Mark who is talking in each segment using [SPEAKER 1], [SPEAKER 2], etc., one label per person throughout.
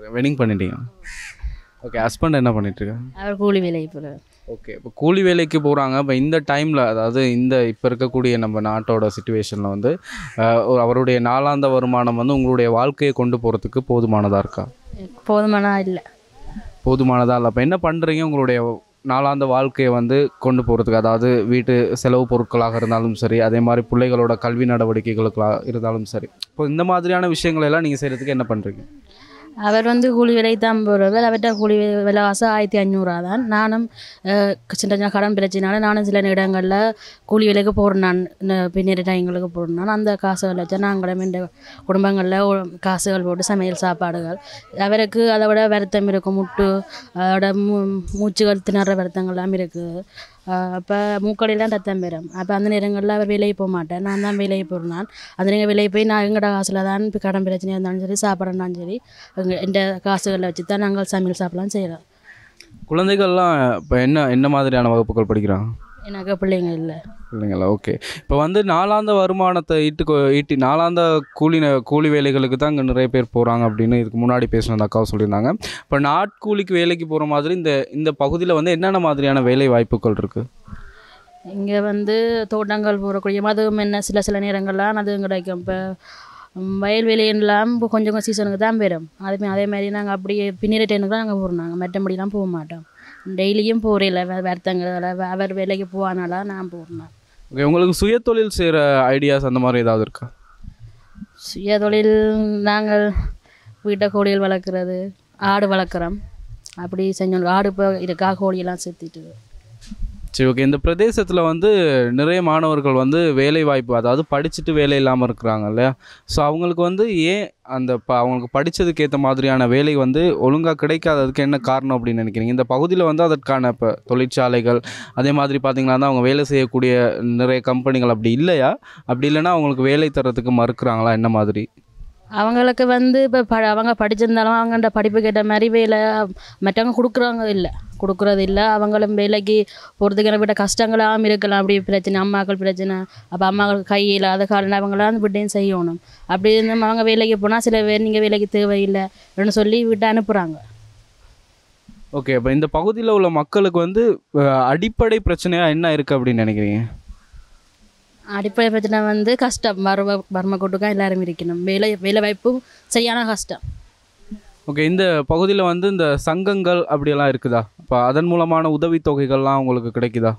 [SPEAKER 1] Wedding பண்ணிட்டீங்க okay husband என்ன பண்ணிட்டு இருக்காங்க
[SPEAKER 2] அவர் கூலி வேலைக்கு போகிறார்
[SPEAKER 1] ஓகே இப்போ கூலி வேலைக்கு போகிறாங்க இப்போ இந்த டைமில் அதாவது இந்த இப்போ இருக்கக்கூடிய நம்ம நாட்டோட சுச்சுவேஷனில் வந்து அஹ், ஒரு அவருடைய நாளாந்த வருமானம் வந்து உங்களுடைய வாழ்க்கையை கொண்டு போகிறதுக்கு போதுமானதாக இருக்கா
[SPEAKER 2] போதுமானா இல்லை
[SPEAKER 1] போதுமானதா இல்லை அப்போ என்ன பண்ணுறீங்க உங்களுடைய நாளாந்த வாழ்க்கையை வந்து கொண்டு போகிறதுக்கு அதாவது வீட்டு செலவு பொருட்களாக இருந்தாலும் சரி அதே மாதிரி பிள்ளைகளோட கல்வி நடவடிக்கைகளுக்காக இருந்தாலும் சரி இப்போ இந்த மாதிரியான விஷயங்களை எல்லாம் நீங்கள் செய்கிறதுக்கு என்ன பண்ணுறீங்க
[SPEAKER 2] அவர் வந்து கூலி வேலைக்கு தான் போகிறவர் அவர்கிட்ட கூலி வே- விலைவாசி ஆயிரத்தி ஐநூறுரூவா தான் நானும் அஹ், சின்ன சின்ன கடன் பிரச்சனால நானும் சில இடங்களில் கூலி வேலைக்கு போகிறேன் நான் பின்னேற டைங்களுக்கு போகிறேன் நான் அந்த காசுகள் வச்சு நாங்களும் இந்த குடும்பங்களில் காசுகள் போட்டு சமையல் சாப்பாடுகள் அவருக்கு அதை விட வருத்தம் இருக்கும் முட்டு அதோட மூ மூச்சுகள் திணற வருத்தங்கள்லாம் இருக்குது அப்போ மூக்கடையெல்லாம் ரத்தம் பெறும் அப்போ அந்த நேரங்களில் அவர் வேலைக்கு போக மாட்டேன் நான் தான் வேலைக்கு போகிறேன் அந்த நேரம் வேலைக்கு போய் நான் எங்கட காசில் தான் இப்போ கடன் பிரச்சனையாக இருந்தாலும் சரி சாப்பிட்றனாலும் சரி எங்கள் இந்த காசுகளை வச்சு தான் நாங்கள் சமையல் சாப்பிடலாம் செய்கிறோம்
[SPEAKER 1] குழந்தைகள்லாம் இப்போ என்ன என்ன மாதிரியான வகுப்புகள் படிக்கிறாங்க
[SPEAKER 2] எனக்கு பிள்ளைங்க இல்லை
[SPEAKER 1] இல்லைங்களா ஓகே இப்போ வந்து நாளாந்த வருமானத்தை ஈட்டு கொ- ஈட்டி நாளாந்த கூலி ந- கூலி வேலைகளுக்கு தான் இங்கே நிறைய பேர் போகிறாங்க அப்படின்னு இதுக்கு முன்னாடி பேசின அந்த அக்காவை சொல்லியிருந்தாங்க இப்போ நாட்கூலிக்கு வேலைக்கு போகிற மாதிரி இந்த இந்த பகுதியில் வந்து என்னென்ன மாதிரியான வேலை வாய்ப்புகள் இருக்குது
[SPEAKER 2] இங்கே வந்து தோட்டங்கள் போடக்கூடிய அதுவும் என்ன சில சில நேரங்கள்லாம் அது கிடைக்கும் இப்போ வயல்வெளியெல்லாம் இப்போ கொஞ்சம் கொஞ்சம் சீசனுக்கு தான் வரும் அதே அதே மாதிரி நாங்கள் அப்படியே பின்னிற டைமுக்கு தான் நாங்கள் போகிறோம் நாங்கள் மற்றபடிலாம் போக மாட்டோம் டெய்லியும் போகிறேன் வருத்தங்கள் அவர் வேலைக்கு போவானால நான் போகிறேன்
[SPEAKER 1] ஓகே உங்களுக்கு சுயதொழில் செய்கிற ஐடியாஸ் அந்த மாதிரி ஏதாவது இருக்கா
[SPEAKER 2] சுய தொழில் நாங்கள் வீட்டை கோழிகள் வளர்க்குறது ஆடு வளர்க்குறோம் அப்படி செஞ்சோம் ஆடு இப்போ இருக்கா கோழியெல்லாம் செத்துட்டு
[SPEAKER 1] சரி ஓகே இந்த பிரதேசத்தில் வந்து நிறைய மாணவர்கள் வந்து வேலை வாய்ப்பு அதாவது படிச்சுட்டு வேலை இல்லாமல் இருக்கிறாங்க இல்லையா ஸோ அவங்களுக்கு வந்து ஏன் அந்த ப அவங்களுக்கு படித்ததுக்கு ஏற்ற மாதிரியான வேலை வந்து ஒழுங்காக கிடைக்காததுக்கு என்ன காரணம் அப்படின்னு நினைக்கிறீங்க இந்த பகுதியில் வந்து அதற்கான இப்போ தொழிற்சாலைகள் அதே மாதிரி பார்த்தீங்கன்னா அவங்க வேலை செய்யக்கூடிய நிறைய கம்பெனிகள் அப்படி இல்லையா அப்படி இல்லைன்னா அவங்களுக்கு வேலை தரத்துக்கு மறுக்கிறாங்களா என்ன மாதிரி
[SPEAKER 2] அவங்களுக்கு வந்து இப்போ ப அவங்க படிச்சிருந்தாலும் அவங்கள்ட்ட படிப்புக்கு ஏற்ற மாதிரி வேலை மற்றவங்க கொடுக்குறவங்க இல்லை கொடுக்குறது இல்லை அவங்களும் வேலைக்கு போகிறதுக்கு விட கஷ்டங்களாகவும் இருக்கலாம் அப்படி பிரச்சனை அம்மாக்கள் பிரச்சனை அப்போ அம்மாக்கள் கை இல்லாத காரணம் அவங்களாம் அந்த விட்டையும் செய்யணும் அப்படி இருந்தும் அவங்க வேலைக்கு போனால் சில பேர் நீங்கள் வேலைக்கு தேவையில்லை அப்படின்னு சொல்லி விட்டு அனுப்புகிறாங்க
[SPEAKER 1] ஓகே இப்போ இந்த பகுதியில் உள்ள மக்களுக்கு வந்து அஹ், அடிப்படை பிரச்சனையாக என்ன இருக்குது அப்படின்னு நினைக்கிறீங்க
[SPEAKER 2] அடிப்படை பிரச்சனை வந்து கஷ்டம் வறும வறுமை கூட்டுக்கும் எல்லாரும் இருக்கணும் வேலை வேலை வாய்ப்பும் சரியான கஷ்டம்
[SPEAKER 1] ஓகே இந்த பகுதியில் வந்து இந்த சங்கங்கள் அப்படியெல்லாம் இருக்குதா இப்போ அதன் மூலமான உதவித்தொகைகள்லாம் உங்களுக்கு கிடைக்குதா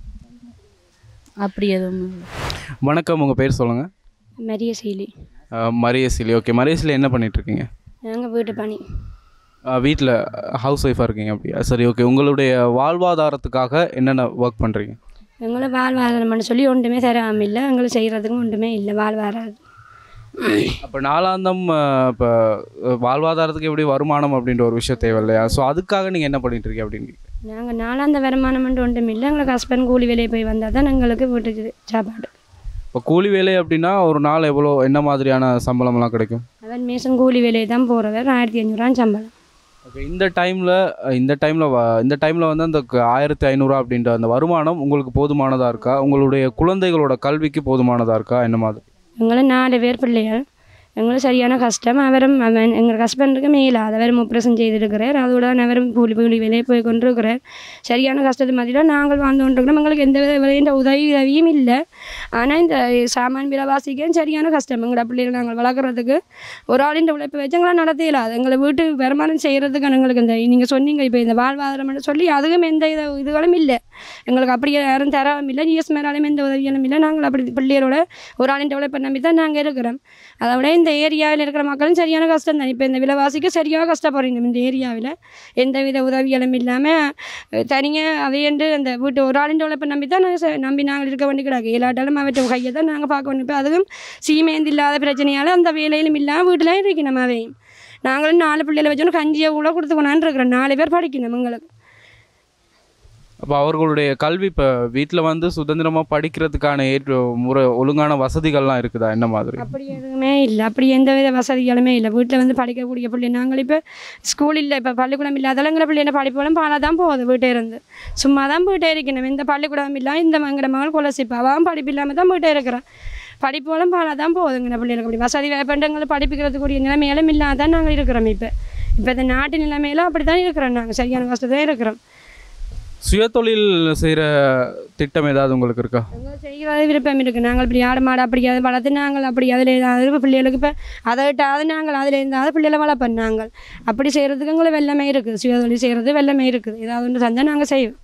[SPEAKER 2] அப்படி எதுவும் இல்லை.
[SPEAKER 1] வணக்கம் உங்கள் பேர் சொல்லுங்கள்
[SPEAKER 3] மரியசீலி
[SPEAKER 1] மரியசிலி ஓகே மரியசிலி என்ன பண்ணிட்டு இருக்கீங்க
[SPEAKER 3] நாங்கள் வீட்டு பணி
[SPEAKER 1] வீட்டில் ஹவுஸ் ஒய்ஃபாக இருக்கீங்க அப்படியா சரி ஓகே உங்களுடைய வாழ்வாதாரத்துக்காக என்னென்ன ஒர்க் பண்ணுறீங்க
[SPEAKER 3] எங்களை வாழ்வாதாரம்னு சொல்லி ஒன்றுமே தராமல் இல்லை எங்களை செய்கிறதுக்கும் ஒன்றுமே இல்லை வாழ்வாதாரம்
[SPEAKER 1] அப்போ நாளாந்தம் இப்போ வாழ்வாதாரத்துக்கு எப்படி வருமானம் அப்படின்ற ஒரு விஷயம் தேவை இல்லையா ஸோ அதுக்காக நீங்கள் என்ன பண்ணிட்டு இருக்கீங்க அப்படின்னு
[SPEAKER 3] நாங்கள் நாளாந்த வருமானம்ன்ட்டு ஒன்றும் இல்லை எங்களுக்கு ஹஸ்பண்ட் கூலி வேலையை போய் வந்தால் தான் எங்களுக்கு வீட்டுக்கு சாப்பாடு
[SPEAKER 1] இப்போ கூலி வேலை அப்படின்னா ஒரு நாள் எவ்வளோ என்ன மாதிரியான சம்பளம்லாம் கிடைக்கும்
[SPEAKER 3] அவன் மேசன் கூலி வேலையை தான் போகிறவர் ஆயிரத்தி அஞ்சூறுவா சம்பளம்
[SPEAKER 1] ஓகே இந்த டைமில் இந்த டைமில் இந்த டைமில் வந்து அந்த க- ஆயிரத்தி ஐநூறுரூவா அப்படின்ற அந்த வருமானம் உங்களுக்கு போதுமானதாக இருக்கா உங்களுடைய குழந்தைகளோட கல்விக்கு போதுமானதாக இருக்கா என்ன மாதிரி
[SPEAKER 3] எங்களை நாலு பேர் பிள்ளைகள் எங்களுக்கு சரியான கஷ்டம் அவரும் அவன் எங்கள் ஹஸ்பண்டுக்கு மேலாத அவரும் ஆப்ரேஷன் செய்திருக்கிறார் அதோட அவரும் கூலி கூலி வேலையை போய் கொண்டிருக்கிறார் சரியான கஷ்டத்து மாதிரி நாங்கள் வாழ்ந்து கொண்டிருக்கிறோம் எங்களுக்கு எந்த வித வித உதவி உதவியும் இல்லை ஆனால் இந்த சாமான் விலைவாசிக்கும் சரியான கஷ்டம் எங்களோட பிள்ளைகளை நாங்கள் வளர்க்குறதுக்கு ஒரு ஆளின் உழைப்பு வச்சு எங்களால் நடத்த இயலாது எங்களை வீட்டு வருமானம் செய்கிறதுக்கு எங்களுக்கு இந்த நீங்கள் சொன்னீங்க இப்போ இந்த வாழ்வாதாரம்னு சொல்லி அதுக்கும் எந்த இது இதுகளும் இல்லை எங்களுக்கு அப்படியே யாரும் தரவும் இல்லை ஜிஎஸ் மேலாலும் எந்த உதவிகளும் இல்லை நாங்கள் அப்படி பிள்ளைகளோட ஒரு ஆளின் உழைப்பை நம்பி தான் நாங்கள் இருக்கிறோம் அதை விட இந்த ஏரியாவில் இருக்கிற மக்களும் சரியான கஷ்டம் தான் இப்போ இந்த விலைவாசிக்கு சரியாக கஷ்டப்படுறீங்க இந்த ஏரியாவில் எந்த வித உதவிகளும் இல்லாமல் தனியாக அவையண்டு அந்த வீட்டு ஒரு ஆளின் உழைப்பை நம்பி தான் நாங்கள் ச- நம்பி நாங்கள் இருக்க வேண்டி கிடக்கு எல்லாட்டாலும் அவற்றை கையை தான் நாங்கள் பார்க்க வேண்டிய இப்போ அதுவும் சீமேந்து இல்லாத பிரச்சனையால் அந்த வேலையிலும் இல்லாமல் வீட்டில் இருக்கணும் அவையும் நாங்களும் நாலு பிள்ளைகளை வச்சோன்னு கஞ்சியை கூட கொடுத்து கொண்டாந்து இருக்கிறோம் நாலு பேர் படிக்கணும் எங்களுக்கு
[SPEAKER 1] அப்போ அவர்களுடைய கல்வி இப்போ வீட்டில் வந்து சுதந்திரமாக படிக்கிறதுக்கான ஏற்ற முறை ஒழுங்கான வசதிகள்லாம் இருக்குதா என்ன மாதிரி
[SPEAKER 3] அப்படி எதுவுமே இல்லை அப்படி எந்த வித வசதிகளுமே இல்லை வீட்டில் வந்து படிக்கக்கூடிய பிள்ளை நாங்கள் இப்போ ஸ்கூல் இல்லை இப்போ பள்ளிக்கூடம் இல்லாதால எங்களை பிள்ளைங்க படிப்போம் பாலாக தான் போகுது வீட்டே இருந்து சும்மா தான் போயிட்டே இருக்கணும் இந்த பள்ளிக்கூடம் இல்லை இந்த எங்கட மகள் கொலசிப்பா அவன் படிப்பு இல்லாமல் தான் போயிட்டே இருக்கிறான் படிப்போலும் பாலாக தான் போகுது எங்கள் பிள்ளைங்களுக்கு அப்படி வசதி வாய்ப்புன்றங்களை படிப்பிக்கிறதுக்குரிய நிலைமையிலும் இல்லாத தான் நாங்கள் இருக்கிறோம் இப்போ இப்போ இந்த நாட்டு நிலைமையில அப்படி தான் இருக்கிறோம் நாங்கள் சரியான கஷ்டத்தான் இருக்கிறோம்
[SPEAKER 1] சுயதொழில் செய்கிற திட்டம் ஏதாவது உங்களுக்கு இருக்கா
[SPEAKER 3] எங்களுக்கு செய்வது விருப்பம் இருக்குது நாங்கள் இப்படி ஆடு மாடு அப்படி அதை வளர்த்து நாங்கள் அப்படி அதில் ஏதாவது பிள்ளைகளுக்கு இப்போ அதை விட்டாவது நாங்கள் அதில் இருந்தாவது பிள்ளைகளை வளர்ப்போம் நாங்கள் அப்படி செய்கிறதுக்கு எங்களுக்கு வெள்ளமே இருக்குது சுயதொழில் செய்கிறது வெள்ளமே இருக்குது ஏதாவது ஒன்று செஞ்சால் நாங்கள் செய்வோம்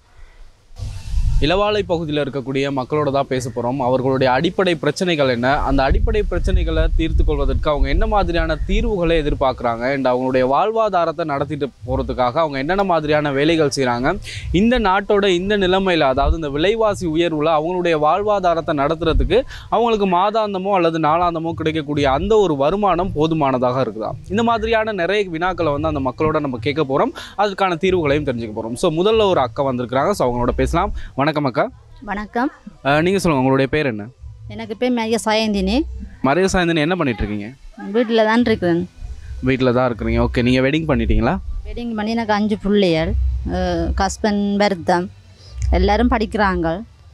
[SPEAKER 1] இளவாலை பகுதியில் இருக்கக்கூடிய மக்களோட தான் பேச போகிறோம் அவர்களுடைய அடிப்படை பிரச்சனைகள் என்ன அந்த அடிப்படை பிரச்சனைகளை தீர்த்து கொள்வதற்கு அவங்க என்ன மாதிரியான தீர்வுகளை எதிர்பார்க்குறாங்க அண்ட் அவங்களுடைய வாழ்வாதாரத்தை நடத்திட்டு போகிறதுக்காக அவங்க என்னென்ன மாதிரியான வேலைகள் செய்கிறாங்க இந்த நாட்டோட இந்த நிலைமையில் அதாவது இந்த விலைவாசி உயர்வில் அவங்களுடைய வாழ்வாதாரத்தை நடத்துறதுக்கு அவங்களுக்கு மாதாந்தமோ அல்லது நாளாந்தமோ கிடைக்கக்கூடிய அந்த ஒரு வருமானம் போதுமானதாக இருக்குதா இந்த மாதிரியான நிறைய வினாக்களை வந்து அந்த மக்களோட நம்ம கேட்க போகிறோம் அதுக்கான தீர்வுகளையும் தெரிஞ்சுக்க போகிறோம் ஸோ முதல்ல ஒரு அக்கா வந்திருக்கிறாங்க ஸோ அவங்களோட பேசலாம் வணக்கம் அக்கா
[SPEAKER 4] வணக்கம்
[SPEAKER 1] நீங்கள் சொல்லுங்கள் உங்களுடைய பேர் என்ன
[SPEAKER 4] எனக்கு பேர் மைய சாயந்தினி
[SPEAKER 1] மறைய சாயந்தன் என்ன பண்ணிட்டு இருக்கீங்க
[SPEAKER 4] வீட்டில் தான் இருக்கிறேன்
[SPEAKER 1] வீட்டில் தான் இருக்கிறீங்க ஓகே நீங்கள் வெட்டிங் பண்ணிட்டீங்களா
[SPEAKER 4] வெட்டிங் பண்ணி எனக்கு அஞ்சு பிள்ளைகள் ஹஸ்பண்ட் வருத்தம் எல்லாரும் படிக்கிறாங்க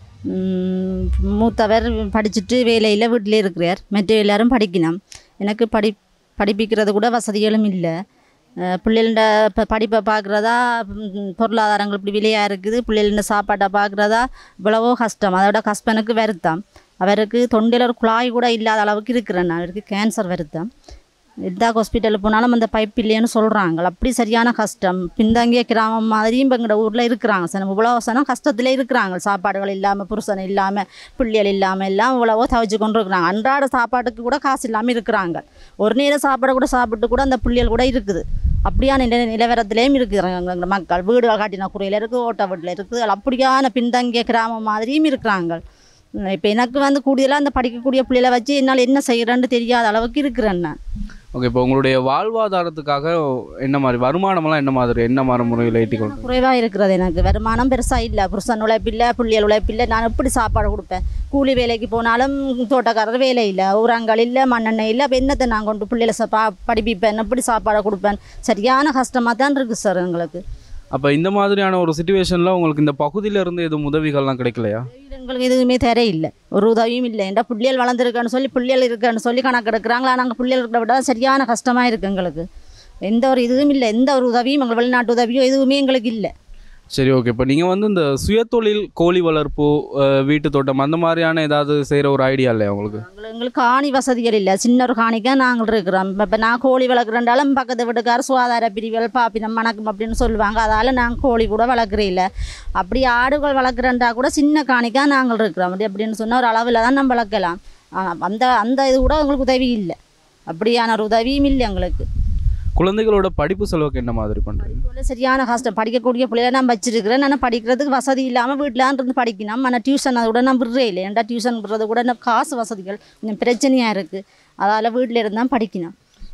[SPEAKER 4] உம், மூத்தவர் படிச்சுட்டு வேலையில் வீட்டில் இருக்கிறார் மற்ற எல்லாரும் படிக்கணும் எனக்கு படி படிப்பிக்கிறது கூட வசதிகளும் இல்லை பிள்ளைகள இப்போ படிப்பை பார்க்குறதா பொருளாதாரங்கள் இப்படி விலையாக இருக்குது பிள்ளைகள சாப்பாட்டை பார்க்குறதா இவ்வளவோ கஷ்டம் அதோட ஹஸ்பண்டுக்கு வருத்தம் அவருக்கு தொண்டையில் ஒரு குழாய் கூட இல்லாத அளவுக்கு இருக்கிறேன் அவருக்கு கேன்சர் வருத்தம் எந்த ஹாஸ்பிட்டலுக்கு போனாலும் அந்த பைப் இல்லைன்னு சொல்கிறாங்க அப்படி சரியான கஷ்டம் பின்தங்கிய கிராமம் மாதிரியும் இப்போ எங்களோட ஊரில் இருக்கிறாங்க சார் இவ்வளோ சனம் கஷ்டத்தில் இருக்கிறாங்க சாப்பாடுகள் இல்லாமல் புருஷன் இல்லாமல் பிள்ளைகள் இல்லாமல் எல்லாம் இவ்வளவோ தவிச்சு கொண்டு இருக்கிறாங்க அன்றாட சாப்பாட்டுக்கு கூட காசு இல்லாமல் இருக்கிறாங்க ஒரு நேரம் சாப்பாடு கூட சாப்பிட்டு கூட அந்த பிள்ளைகள் கூட இருக்குது அப்படியான நில நிலவரத்துலேயும் இருக்கிறாங்க எங்க மக்கள் வீடுகள் காட்டின குறையில் இருக்குது ஓட்ட வீட்டில் இருக்குது அப்படியான பின்தங்கிய கிராமம் மாதிரியும் இருக்கிறாங்க இப்போ எனக்கு வந்து கூடுதலாக அந்த படிக்கக்கூடிய பிள்ளைகளை வச்சு என்னால் என்ன செய்கிறேன்னு தெரியாத அளவுக்கு இருக்கிறேன் நான்
[SPEAKER 1] ஓகே இப்போ உங்களுடைய வாழ்வாதாரத்துக்காக என்ன மாதிரி வருமானமெல்லாம் என்ன மாதிரி என்ன மாதிரி முறையில் ஈட்டிக்கொண்டு
[SPEAKER 4] குறைவாக இருக்கிறது எனக்கு வருமானம் பெருசாக இல்லை புருஷன் உழைப்பில்லை பிள்ளைகள் உழைப்பில்லை நான் எப்படி சாப்பாடு கொடுப்பேன் கூலி வேலைக்கு போனாலும் தோட்டக்காரர் வேலை இல்லை உரங்கள் இல்லை மண்ணெண்ணெய் இல்லை அப்போ என்னத்தை நான் கொண்டு பிள்ளைகளை ச- பா படிப்பிப்பேன் எப்படி சாப்பாடு கொடுப்பேன் சரியான கஷ்டமாக தான் இருக்குது சார் எங்களுக்கு
[SPEAKER 1] அப்போ இந்த மாதிரியான ஒரு சுச்சுவேஷனில் உங்களுக்கு இந்த பகுதியில இருந்து எதுவும் உதவிகள்லாம் கிடைக்கலையா
[SPEAKER 4] எங்களுக்கு எதுவுமே தர இல்லை ஒரு உதவியும் இல்லை என்ற பிள்ளைகள் வளர்ந்துருக்கான்னு சொல்லி பிள்ளைகள் இருக்கான்னு சொல்லி கணக்கு எடுக்கிறாங்களா நாங்கள் பிள்ளைகள் இருக்கிற விட சரியான கஷ்டமாக இருக்குது எங்களுக்கு எந்த ஒரு இதுவும் இல்லை எந்த ஒரு உதவியும் எங்கள் வெளிநாட்டு உதவியோ எதுவுமே எங்களுக்கு இல்லை
[SPEAKER 1] சரி ஓகே இப்போ நீங்கள் வந்து இந்த சுயதொழில் கோழி வளர்ப்பு அஹ், வீட்டு தோட்டம் அந்த மாதிரியான ஏதாவது செய்கிற ஒரு ஐடியா இல்லையா உங்களுக்கு
[SPEAKER 4] எங்களுக்கு- எங்களுக்கு காணி வசதிகள் இல்லை சின்ன ஒரு காணிக்கா நாங்கள் இருக்கிறோம் இப்போ நான் கோழி வளர்க்குறேன்டாலும் பக்கத்து வீட்டுக்கார சுகாதார பிரிவுகள் பாப்பினம் மணக்கும் அப்படின்னு சொல்லுவாங்க அதால் நாங்கள் கோழி கூட வளர்க்குறே இல்லை அப்படி ஆடுகள் வளர்க்குறேன்டா கூட சின்ன காணிக்கா நாங்கள் இருக்கிறோம் அப்படி அப்படின்னு சொன்னால் ஒரு அளவில் தான் நம்ம வளர்க்கலாம் ஆனா, அந்த அந்த இது கூட எங்களுக்கு உதவி இல்லை அப்படியான ஒரு உதவியும் இல்லை எங்களுக்கு
[SPEAKER 1] குழந்தைகளோட படிப்பு செலவுக்கு என்ன மாதிரி பண்ணுறீங்க
[SPEAKER 4] இப்போ சரியான கஷ்டம் படிக்கக்கூடிய பிள்ளைகளை நான் வச்சிருக்கிறேன் ஆனால் படிக்கிறதுக்கு வசதி இல்லாமல் வீட்டில் இருந்து படிக்கணும் ஆனால் டியூஷன் அதை கூட நான் விடுறே இல்லை ஏன்டா டியூஷன் விடுறது கூட எனக்கு காசு வசதிகள் கொஞ்சம் பிரச்சனையாக இருக்குது அதால் வீட்டில் இருந்து தான் படிக்கணும்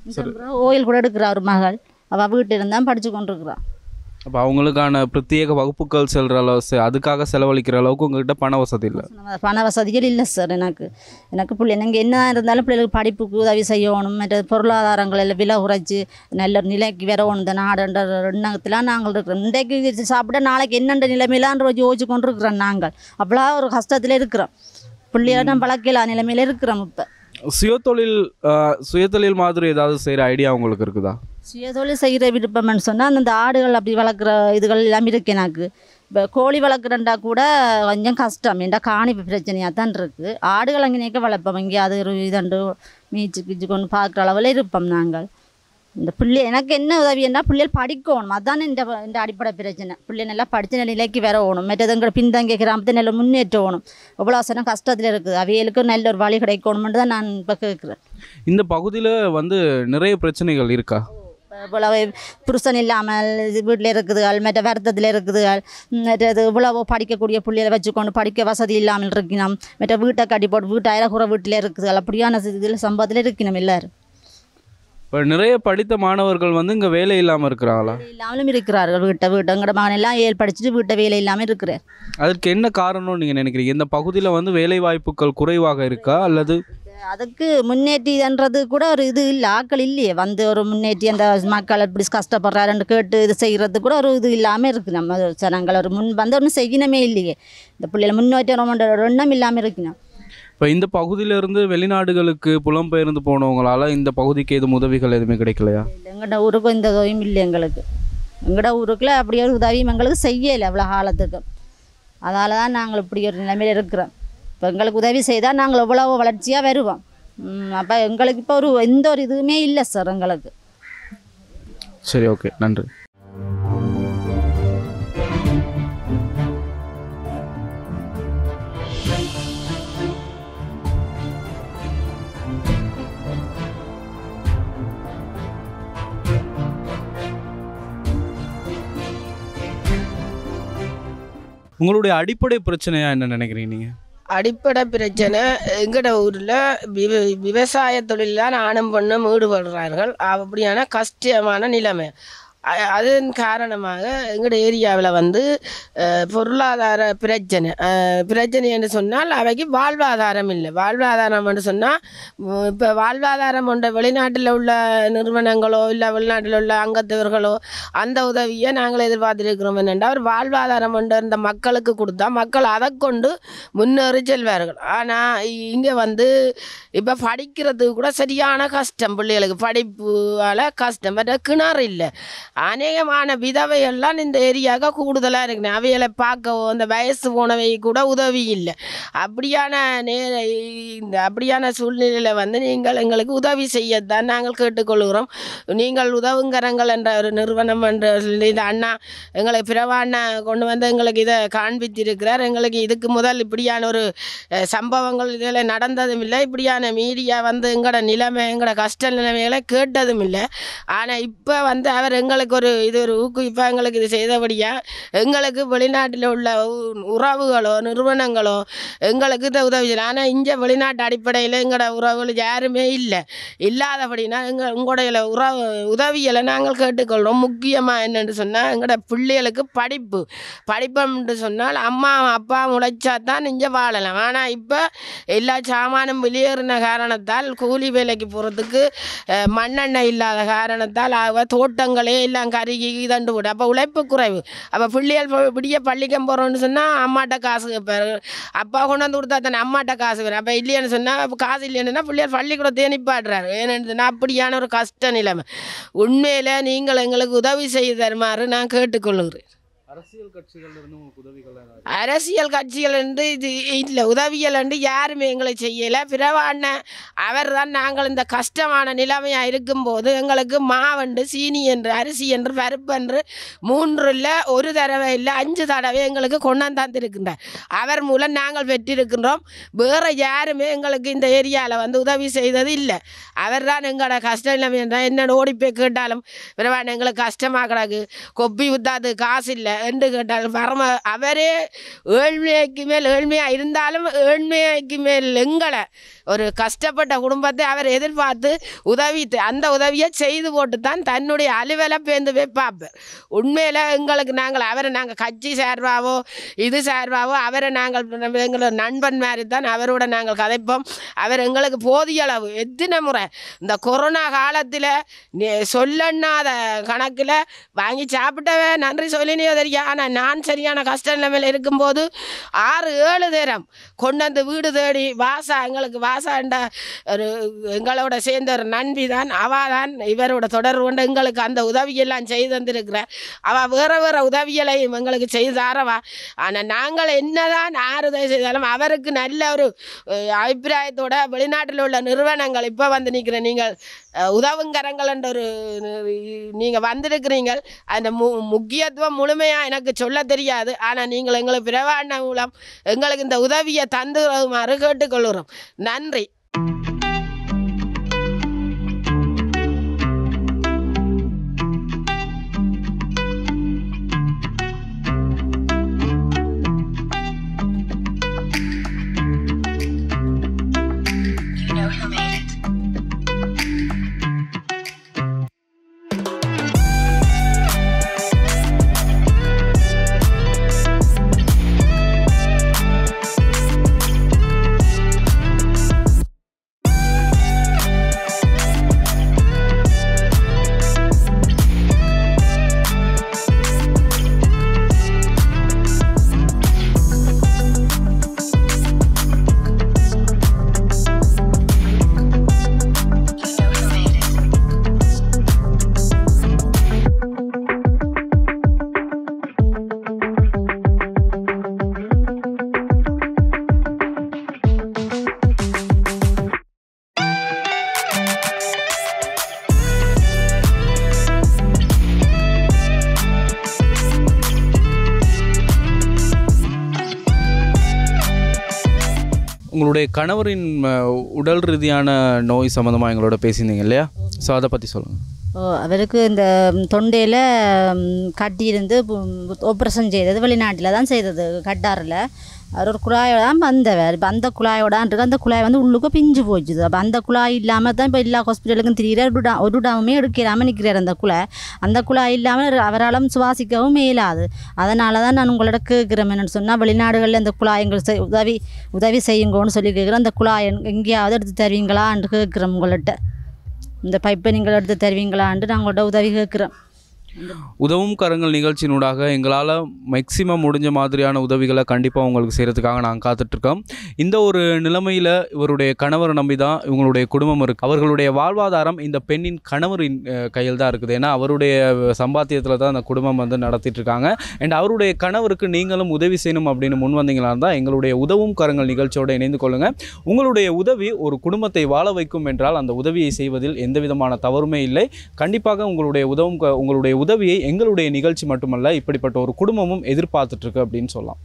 [SPEAKER 4] ஓயில் கூட எடுக்கிறா ஒரு மகள் அவள் வீட்டில் இருந்து தான் படித்து கொண்டிருக்கிறா
[SPEAKER 1] அப்போ அவங்களுக்கான பிரத்யேக வகுப்புகள் செல்கிற அளவு செ- அதுக்காக செலவழிக்கிற அளவுக்கு உங்ககிட்ட பண வசதி இல்லை
[SPEAKER 4] பண வசதிகள் இல்லை சார் எனக்கு எனக்கு பிள்ளை நீங்கள் என்ன இருந்தாலும் பிள்ளைகளுக்கு படிப்புக்கு உதவி செய்யணும் மற்ற பொருளாதாரங்கள் எல்லாம் விலை குறைச்சி நல்ல நிலைக்கு வரணும் இந்த நாடுன்ற எண்ணத்தில் நாங்கள் இருக்கிறோம் இன்றைக்கு இது சாப்பிட நாளைக்கு என்னென்ற நிலைமையிலான் யோசிச்சு கொண்டு இருக்கிறோம் நாங்கள் அவ்வளோ ஒரு கஷ்டத்தில் இருக்கிறோம் பிள்ளைகளை நம்ம பழக்கலாம் நிலைமையில இருக்கிறோம் இப்போ
[SPEAKER 1] சுயதொழில் அஹ், சுயதொழில் மாதிரி ஏதாவது செய்கிற ஐடியா உங்களுக்கு இருக்குதா
[SPEAKER 4] சுயதொழில் செய்கிற விருப்பம்னு சொன்னால் அந்த ஆடுகள் அப்படி வளர்க்குற இதுகள் எல்லாம் இருக்கு எனக்கு இப்போ கோழி வளர்க்குறண்டா கூட கொஞ்சம் கஷ்டம் ஏன்டா காணி பிரச்சனையாக தான் இருக்குது ஆடுகள் அங்கேனேக்க வளர்ப்போம் இங்கே அது ஒரு இதண்டு மீச்சு கிச்சு கொண்டு பார்க்குற அளவில் இருப்போம் நாங்கள் இந்த பிள்ளை எனக்கு என்ன உதவின்னா பிள்ளைகள் படிக்கணும் அதான் இந்த இந்த அடிப்படை பிரச்சனை பிள்ளை நல்லா படித்த நிலைக்கு வரணும் மற்றதுங்கிற பின்தங்கிய கிராமத்தை நல்ல முன்னேற்றணும் எவ்வளோ சனம் கஷ்டத்தில் இருக்குது அவைகளுக்கு நல்ல ஒரு வழி கிடைக்கணும்னு தான் நான் இப்போ கேட்குறேன்
[SPEAKER 1] இந்த பகுதியில் வந்து நிறைய பிரச்சனைகள் இருக்கா
[SPEAKER 4] இவ்வளவு புருஷன் இல்லாமல் இது வீட்டில் இருக்குதுகள் மற்ற வருத்தத்தில் இருக்குதுகள் மற்றது இவ்வளவோ படிக்கக்கூடிய பிள்ளைகளை வச்சுக்கொண்டு படிக்க வசதி இல்லாமல் இருக்கணும் மற்ற வீட்டை கட்டி போட்டு வீட்டை அயலகுற வீட்டில் இருக்குதுகள் அப்படியான இதில் சம்பவத்தில் இருக்கணும் எல்லாரும்
[SPEAKER 1] இப்போ நிறைய படித்த மாணவர்கள் வந்து இங்கே வேலை இல்லாமல் இருக்கிறாங்களா
[SPEAKER 4] வேலை இல்லாமலும் இருக்கிறார்கள் வீட்டை வீட்டை எங்கட மகன் எல்லாம் ஏழு படிச்சுட்டு வீட்டை வேலை இல்லாமல் இருக்கிறார்
[SPEAKER 1] அதற்கு என்ன காரணம்னு நீங்கள் நினைக்கிறீங்க இந்த பகுதியில் வந்து வேலை வாய்ப்புகள் குறைவாக இருக்கா அல்லது
[SPEAKER 4] அதுக்கு முன்னேற்றின்றது கூட ஒரு இது இல்லை ஆக்கள் இல்லையே வந்து ஒரு முன்னேற்றி அந்த மக்கள் இப்படி கஷ்டப்படுறாருன்னு கேட்டு இது செய்கிறது கூட ஒரு இது இல்லாமல் இருக்குது நம்ம ஜனங்கள் ஒரு முன் வந்து ஒன்றும் செய்யணுமே இல்லையே இந்த பிள்ளைகளை முன்னேற்றணும்ன்ற ஒரு எண்ணம் இல்லாமல் இருக்கணும்
[SPEAKER 1] இப்போ இந்த பகுதியிலேருந்து வெளிநாடுகளுக்கு புலம்பெயர்ந்து போனவங்களால இந்த பகுதிக்கு எதுவும் உதவிகள் எதுவுமே கிடைக்கலையா
[SPEAKER 4] எங்கள்ட ஊருக்கும் இந்த உதவியும் இல்லை எங்களுக்கு எங்கள்ட ஊருக்குள்ள அப்படி ஒரு உதவியும் எங்களுக்கு செய்யலை அவ்வளோ காலத்துக்கு அதால தான் நாங்கள் இப்படி ஒரு நிலைமையில் இருக்கிறோம் இப்போ எங்களுக்கு உதவி செய்தால் நாங்கள் எவ்வளோ வளர்ச்சியாக வருவோம் அப்போ எங்களுக்கு இப்போ ஒரு எந்த ஒரு இதுவுமே இல்லை சார் எங்களுக்கு
[SPEAKER 1] சரி ஓகே நன்றி உங்களுடைய அடிப்படை பிரச்சனையா என்ன நினைக்கிறீங்க நீங்க
[SPEAKER 5] அடிப்படை பிரச்சனை எங்கட ஊரில் விவ விவசாய தொழிலில் ஆணும் பெண்ணும் ஈடுபடுறார்கள் அப்படியான கஷ்டமான நிலைமை அ- அதன் காரணமாக எங்கட ஏரியாவில் வந்து அஹ், பொருளாதார பிரச்சனை அஹ், பிரச்சனை என்று சொன்னால் அவைக்கு வாழ்வாதாரம் இல்லை வாழ்வாதாரம் என்று சொன்னால் இப்போ வாழ்வாதாரம் கொண்ட வெளிநாட்டில் உள்ள நிறுவனங்களோ இல்லை வெளிநாட்டில் உள்ள அங்கத்தவர்களோ அந்த உதவியை நாங்கள் எதிர்பார்த்திருக்கிறோம் என்னென்றால் ஒரு வாழ்வாதாரம் கொண்ட இந்த மக்களுக்கு கொடுத்தா மக்கள் அதை கொண்டு முன்னேறி செல்வார்கள் ஆனால் இங்கே வந்து இப்போ படிக்கிறதுக்கு கூட சரியான கஷ்டம் பிள்ளைகளுக்கு படிப்பால் கஷ்டம் மற்ற கிணறு இல்லை அநேகமான விதவையெல்லாம் இந்த ஏரியாவுக்கு கூடுதலாக இருக்குங்க அவைகளை பார்க்கவோ அந்த வயசு போனவை கூட உதவி இல்லை அப்படியான நே இந்த அப்படியான சூழ்நிலையில் வந்து நீங்கள் எங்களுக்கு உதவி செய்யத்தான் நாங்கள் கேட்டுக்கொள்கிறோம் நீங்கள் உதவுங்கரங்கள் என்ற ஒரு நிறுவனம் என்ற சொல்லி இந்த அண்ணா எங்களுக்கு பிரவாண்ணா கொண்டு வந்து எங்களுக்கு இதை காண்பித்திருக்கிறார் எங்களுக்கு இதுக்கு முதல் இப்படியான ஒரு அஹ், சம்பவங்கள் இதில் நடந்ததும் இல்லை இப்படியான மீடியா வந்து எங்களோட நிலைமை எங்களோட கஷ்ட நிலைமைகளை கேட்டதும் இல்லை ஆனால் இப்போ வந்து அவர் எங்களுக்கு ஒரு இது ஒரு ஊக்குவிப்பாக எங்களுக்கு இது செய்தபடியா எங்களுக்கு வெளிநாட்டில் உள்ள உ- உறவுகளோ நிறுவனங்களோ எங்களுக்கு இதை உதவி செய்யலாம் ஆனால் இங்கே வெளிநாட்டு அடிப்படையில் எங்களோட உறவுகள் யாருமே இல்லை இல்லாதபடினா எங்கள் உங்களுடைய உறவு உதவிகளை நாங்கள் கேட்டுக்கொள்கிறோம் முக்கியமாக என்னென்னு சொன்னால் எங்களோட பிள்ளைகளுக்கு படிப்பு படிப்புன்னு சொன்னால் அம்மா அப்பா முளைச்சா தான் இங்கே வாழலாம் ஆனால் இப்போ எல்லா சாமானும் வெளியேறின காரணத்தால் கூலி வேலைக்கு போகிறதுக்கு மண்ணெண்ணெய் இல்லாத காரணத்தால் அவ தோட்டங்களே எல்லாம் கருகி இதண்டு விடும் அப்போ உழைப்பு குறைவு அப்போ பிள்ளைகள் ப- விடிய பள்ளிக்கம் போகிறோன்னு சொன்னால் அம்மாட்ட காசு கேட்பாரு அப்பா கொண்டு வந்து கொடுத்தா தானே அம்மாட்ட காசு வேணும் அப்போ இல்லைன்னு சொன்னால் காசு இல்லைன்னா பிள்ளைகள் பள்ளிக்கூடத்தையே நிப்பாடுறாரு ஏன்னு சொன்னா அப்படியான ஒரு கஷ்ட நிலைமை உண்மையில் நீங்கள் எங்களுக்கு உதவி செய்து தருமாறு நான் கேட்டுக்கொள்கிறேன்
[SPEAKER 1] அரசியல் கட்சிகள் இருந்து உங்களுக்கு உதவிகள்
[SPEAKER 5] அரசியல் கட்சிகள் வந்து இது இல்லை உதவிகள் வந்து யாருமே எங்களை செய்யலை பிறவான அவர் தான் நாங்கள் இந்த கஷ்டமான நிலைமையாக இருக்கும்போது எங்களுக்கு மாவண்டு சீனி என்று அரிசி என்று பருப்பு என்று மூன்று இல்லை ஒரு தடவை இல்லை அஞ்சு தடவை எங்களுக்கு கொண்டாந்து தந்திருக்கின்றார் அவர் மூலம் நாங்கள் பெற்றிருக்கின்றோம் வேறு யாருமே எங்களுக்கு இந்த ஏரியாவில் வந்து உதவி செய்தது இல்லை அவர் தான் எங்களோட கஷ்ட நிலைமை என்றால் என்னோட ஓடி போய் கேட்டாலும் பிறவான எங்களுக்கு கஷ்டமாக கிடக்கு கொப்பி வித்தாது காசு இல்லை என்று கேட்டாலும் வரம அவரே ஏழ்மைக்கு மேல் ஏழ்மையாக இருந்தாலும் ஏழ்மைக்கு மேல் எங்களை ஒரு கஷ்டப்பட்ட குடும்பத்தை அவர் எதிர்பார்த்து உதவி த- அந்த உதவியை செய்து போட்டு தான் தன்னுடைய அலுவலை பேர்ந்து போய் பார்ப்பார் உண்மையில் எங்களுக்கு நாங்கள் அவரை நாங்கள் கட்சி சார்பாவோ இது சார்பாவோ அவரை நாங்கள் நம்ம எங்களோட நண்பன் மாதிரி தான் அவரோட நாங்கள் கதைப்போம் அவர் எங்களுக்கு போதிய அளவு எத்தனை முறை இந்த கொரோனா காலத்தில் சொல்லண்ணாத கணக்கில் வாங்கி சாப்பிட்டவே நன்றி சொல்லினியோ தெரியும் ஆனால் நான் சரியான கஷ்ட நிலைமையில் இருக்கும்போது ஆறு ஏழு நேரம் கொண்டு வந்து வீடு தேடி வாசா எங்களுக்கு வாசாண்ட ஒரு எங்களோட சேர்ந்த ஒரு நண்பி தான் அவள் தான் இவரோட தொடர்பு கொண்டு எங்களுக்கு அந்த உதவியெல்லாம் செய்து தந்திருக்கிறார் அவள் வேறு வேறு உதவிகளையும் எங்களுக்கு செய்து தாரவா ஆனால் நாங்கள் என்னதான் ஆறுதல் செய்தாலும் அவருக்கு நல்ல ஒரு அஹ், அபிப்பிராயத்தோட வெளிநாட்டில் உள்ள நிறுவனங்கள் இப்போ வந்து நிற்கிற நீங்கள் அஹ், உதவுங்கரங்கள் என்ற ஒரு நீங்கள் வந்திருக்கிறீங்கள் அந்த மு முக்கியத்துவம் முழுமையாக எனக்கு சொல்ல தெரியாது ஆனால் நீங்கள் எங்களுக்கு பிரவாண்ண மூலம் எங்களுக்கு இந்த உதவியை தந்துமாறு கேட்டுக்கொள்கிறோம் நன்றி
[SPEAKER 1] உங்களுடைய கணவரின் அஹ், உடல் ரீதியான நோய் சம்மந்தமாக எங்களோட பேசியிருந்தீங்க இல்லையா ஸோ அதை பற்றி சொல்லுங்கள்
[SPEAKER 4] ஓ அவருக்கு இந்த தொண்டையில் கட்டி இருந்து ஆப்ரேஷன் செய்தது வெளிநாட்டில் தான் செய்தது கட்டாரில் அவர் ஒரு குழாயோட தான் வந்தவர் இப்போ அந்த குழாயோடான்றது அந்த குழாய் வந்து உள்ளுக்கு பிஞ்சு போச்சுது அப்போ அந்த குழாய் இல்லாமல் தான் இப்போ எல்லா ஹாஸ்பிட்டலுக்கும் திரிகிறார் ஒரு டா ஒரு டாமுமே எடுக்கிறாமல் நிற்கிறார் அந்த குழாய் அந்த குழாய் இல்லாமல் அவராலும் சுவாசிக்கவும் மேலாது அதனால தான் நான் உங்களோட கேட்குறேன் என்னென்னு சொன்னால் வெளிநாடுகளில் இந்த குழாய் எங்களுக்கு செய்- உதவி உதவி செய்யுங்கன்னு சொல்லி கேட்குறேன் அந்த குழாய் எங்க- எங்கேயாவது எடுத்து தருவீங்களான்னு கேட்குறேன் உங்கள்கிட்ட இந்த பைப்பை நீங்கள் எடுத்து தருவீங்களான்ட்டு நான் உங்கள்கிட்ட உதவி கேட்குறேன்
[SPEAKER 1] உதவும் கரங்கள் நிகழ்ச்சியினூடாக எங்களால் மேக்சிமம் முடிஞ்ச மாதிரியான உதவிகளை கண்டிப்பாக உங்களுக்கு செய்கிறதுக்காக நாங்கள் காத்துட்ருக்கோம் இந்த ஒரு நிலைமையில் இவருடைய கணவரை நம்பி தான் இவங்களுடைய குடும்பம் இருக்குது அவர்களுடைய வாழ்வாதாரம் இந்த பெண்ணின் கணவரின் அஹ், கையில் தான் இருக்குது ஏன்னா அவருடைய சம்பாத்தியத்தில் தான் அந்த குடும்பம் வந்து நடத்திட்டு இருக்காங்க அண்ட் அவருடைய கணவருக்கு நீங்களும் உதவி செய்யணும் அப்படின்னு முன் வந்தீங்களா இருந்தால் எங்களுடைய உதவும் கரங்கள் நிகழ்ச்சியோடு இணைந்து கொள்ளுங்கள் உங்களுடைய உதவி ஒரு குடும்பத்தை வாழ வைக்கும் என்றால் அந்த உதவியை செய்வதில் எந்த விதமான தவறுமே இல்லை கண்டிப்பாக உங்களுடைய உதவும் க- உங்களுடைய உதவியை எங்களுடைய நிகழ்ச்சி மட்டுமல்ல இப்படிப்பட்ட ஒரு குடும்பமும் எதிர்பார்த்துட்டு இருக்கு அப்படின்னு சொல்லலாம்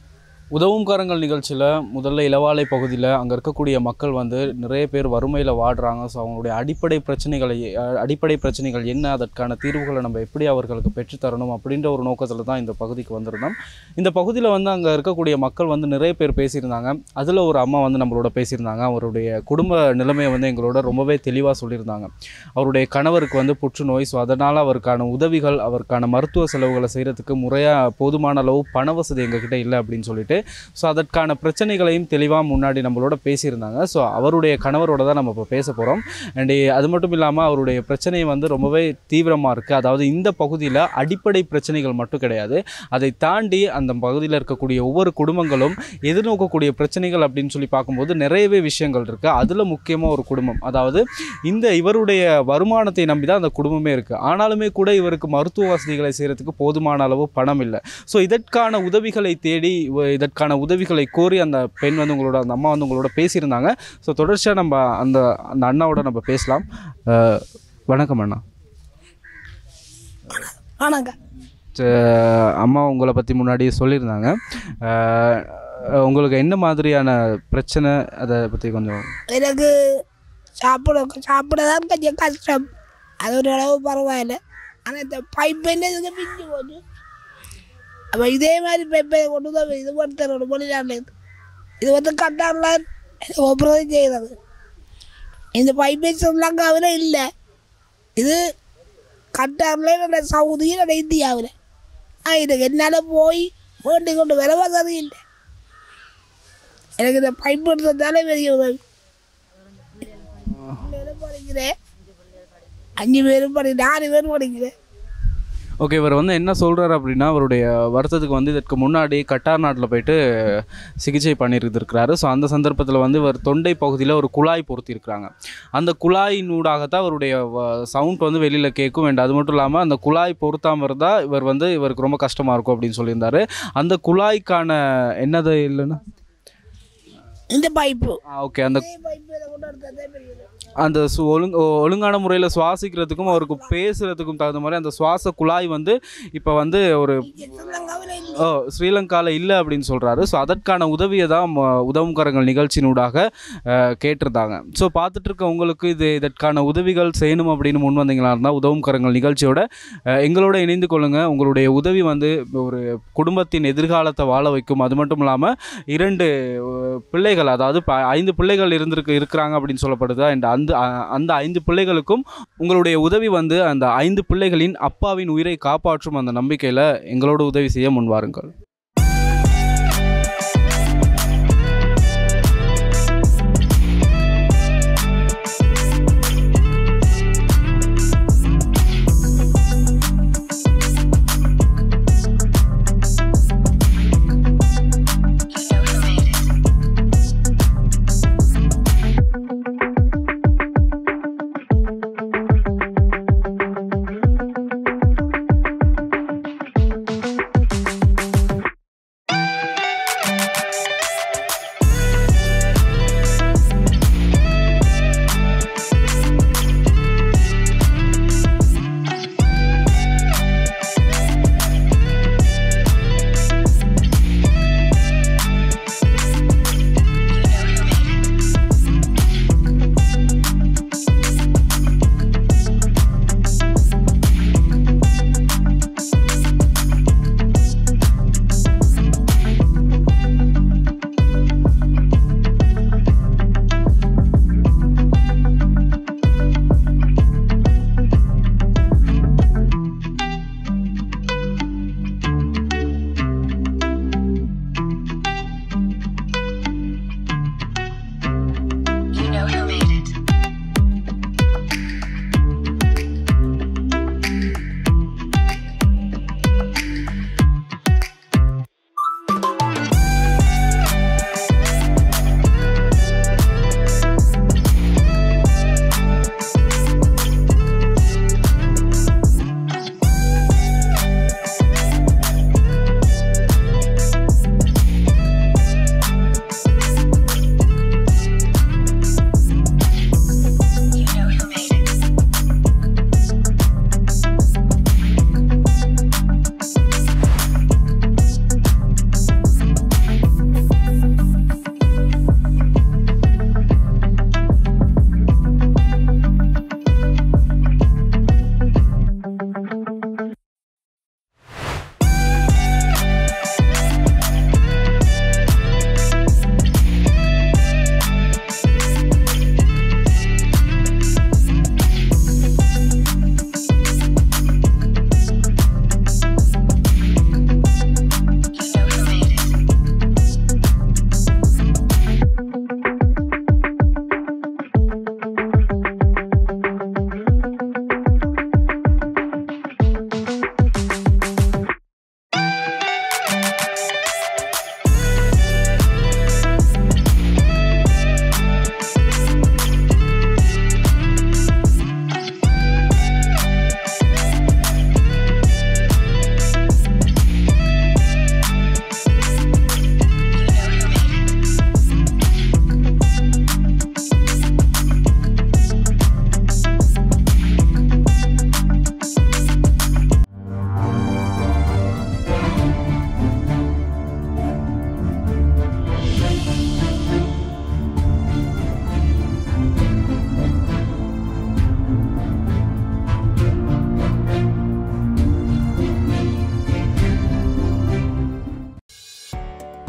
[SPEAKER 1] உதவும் கரங்கள் நிகழ்ச்சியில் முதல்ல இளவாலை பகுதியில் அங்கே இருக்கக்கூடிய மக்கள் வந்து நிறைய பேர் வறுமையில் வாடுறாங்க ஸோ அவங்களுடைய அடிப்படை பிரச்சனைகளை அஹ், அடிப்படை பிரச்சனைகள் என்ன அதற்கான தீர்வுகளை நம்ம எப்படி அவர்களுக்கு பெற்றுத்தரணும் அப்படின்ற ஒரு நோக்கத்தில் தான் இந்த பகுதிக்கு வந்திருந்தோம் இந்த பகுதியில் வந்து அங்கே இருக்கக்கூடிய மக்கள் வந்து நிறைய பேர் பேசியிருந்தாங்க அதில் ஒரு அம்மா வந்து நம்மளோட பேசியிருந்தாங்க அவருடைய குடும்ப நிலைமையை வந்து எங்களோட ரொம்பவே தெளிவாக சொல்லியிருந்தாங்க அவருடைய கணவருக்கு வந்து புற்றுநோய் ஸோ அதனால் அவருக்கான உதவிகள் அவருக்கான மருத்துவ செலவுகளை செய்கிறதுக்கு முறையாக போதுமான அளவு பண வசதி எங்ககிட்ட இல்லை அப்படின்னு சொல்லிட்டு ஸோ அதற்கான பிரச்சனைகளையும் தெளிவாக முன்னாடி நம்மளோட பேசியிருந்தாங்க ஸோ அவருடைய கணவரோட தான் நம்ம இப்போ பேச போகிறோம் அண்ட் அது மட்டும் இல்லாமல் அவருடைய பிரச்சனை வந்து ரொம்பவே தீவிரமாக இருக்குது அதாவது இந்த பகுதியில் அடிப்படை பிரச்சனைகள் மட்டும் கிடையாது அதை தாண்டி அந்த பகுதியில் இருக்கக்கூடிய ஒவ்வொரு குடும்பங்களும் எதிர்நோக்கக்கூடிய பிரச்சனைகள் அப்படின்னு சொல்லி பார்க்கும்போது நிறையவே விஷயங்கள் இருக்குது அதில் முக்கியமாக ஒரு குடும்பம் அதாவது இந்த இவருடைய வருமானத்தை நம்பி தான் அந்த குடும்பமே இருக்குது ஆனாலுமே கூட இவருக்கு மருத்துவ வசதிகளை செய்கிறதுக்கு போதுமான அளவு பணம் இல்லை ஸோ இதற்கான உதவிகளை தேடி இவ- இதற்கான உதவிகளை கோரி அந்த பெண் வந்து உங்களோட அந்த அம்மா வந்து உங்களோட பேசியிருந்தாங்க ஸோ தொடர்ச்சியாக நம்ம அந்த அந்த அண்ணாவோட நம்ம பேசலாம் அஹ், வணக்கம் அண்ணா
[SPEAKER 6] ஆனாங்க
[SPEAKER 1] ச- அம்மா உங்களை பற்றி முன்னாடியே சொல்லியிருந்தாங்க அஹ், உங்களுக்கு என்ன மாதிரியான பிரச்சனை அதை பற்றி கொஞ்சம்
[SPEAKER 6] எனக்கு சாப்பிட சாப்பிட தான் கொஞ்சம் கஷ்டம் அது ஒரு அளவு பரவாயில்ல ஆனால் இந்த பைப் என்னதுக்கு பிஞ்சு போச்சு அப்போ இதே மாதிரி பைப்பை கொண்டு தான் இது ஒருத்தரோட மொழிநாட்டில் இது வந்து கட்டாரில் ஒப்புறம் செய்கிறது இந்த பைப்பை ஸ்ரீலங்காவில் இல்லை இது கட்டாரில் இல்லை சவுதியில் இல்லை இந்தியாவில் ஆ இதுக்கு என்னால் போய் வேண்டி கொண்டு வர வசதி இல்லை எனக்கு இந்த பைப் எடுத்ததாலே பெரிய உதவி பேரும் படிக்கிறேன் அஞ்சு பேரும் படி நாலு பேரும் படிக்கிறேன்
[SPEAKER 1] ஓகே இவர் வந்து என்ன சொல்கிறாரு அப்படின்னா அவருடைய வருத்தத்துக்கு வந்து இதற்கு முன்னாடி கட்டார் நாட்டில் போயிட்டு சிகிச்சை பண்ணியிருந்திருக்கிறாரு ஸோ அந்த சந்தர்ப்பத்தில் வந்து இவர் தொண்டை பகுதியில் ஒரு குழாய் பொருத்தியிருக்கிறாங்க அந்த குழாயினூடாகத்தான் அவருடைய சவுண்ட் வந்து வெளியில் கேட்கும் அண்ட் அது மட்டும் இல்லாமல் அந்த குழாய் பொருத்தாமல் இருந்தால் இவர் வந்து இவருக்கு ரொம்ப கஷ்டமாக இருக்கும் அப்படின்னு சொல்லியிருந்தாரு அந்த குழாய்க்கான என்னது இல்லைன்னா
[SPEAKER 6] இந்த பைப்பு
[SPEAKER 1] ஓகே அந்த
[SPEAKER 6] பைப்பு இதை கொண்டு எடுத்ததே பெரிய உதவி.
[SPEAKER 1] அந்த சு ஒழுங் ஒ- ஒழுங்கான முறையில் சுவாசிக்கிறதுக்கும் அவருக்கு பேசுகிறதுக்கும் தகுந்த மாதிரி அந்த சுவாச குழாய் வந்து இப்போ வந்து ஒரு
[SPEAKER 6] இங்க ஸ்ரீலங்காவில் இல்லை
[SPEAKER 1] ஓ ஸ்ரீலங்காவில் இல்லை அப்படின்னு சொல்கிறாரு ஸோ அதற்கான உதவியை தான் ம- உதவும் கரங்கள் நிகழ்ச்சியினூடாக அஹ், கேட்டிருந்தாங்க ஸோ பார்த்துட்டு இருக்க உங்களுக்கு இது இதற்கான உதவிகள் செய்யணும் அப்படின்னு முன் வந்தீங்களா இருந்தால் உதவும் கரங்கள் நிகழ்ச்சியோட அஹ், எங்களோட இணைந்து கொள்ளுங்கள் உங்களுடைய உதவி வந்து ஒரு குடும்பத்தின் எதிர்காலத்தை வாழ வைக்கும் அது மட்டும் இல்லாமல் இரண்டு அஹ், பிள்ளைகள் அதாவது ப- ஐந்து பிள்ளைகள் இருந்திருக்கு இருக்கிறாங்க அப்படின்னு சொல்லப்படுது அண்ட் அந்த அ- அந்த ஐந்து பிள்ளைகளுக்கும் உங்களுடைய உதவி வந்து அந்த ஐந்து பிள்ளைகளின் அப்பாவின் உயிரை காப்பாற்றும் அந்த நம்பிக்கையில் எங்களோட உதவி செய்ய முன்வாருங்கள்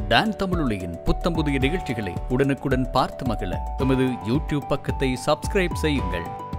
[SPEAKER 7] டான் தமிழொலியின் புத்தம் புதிய நிகழ்ச்சிகளை உடனுக்குடன் பார்த்து மகிழ எமது யூடியூப் பக்கத்தை சப்ஸ்கிரைப் செய்யுங்கள்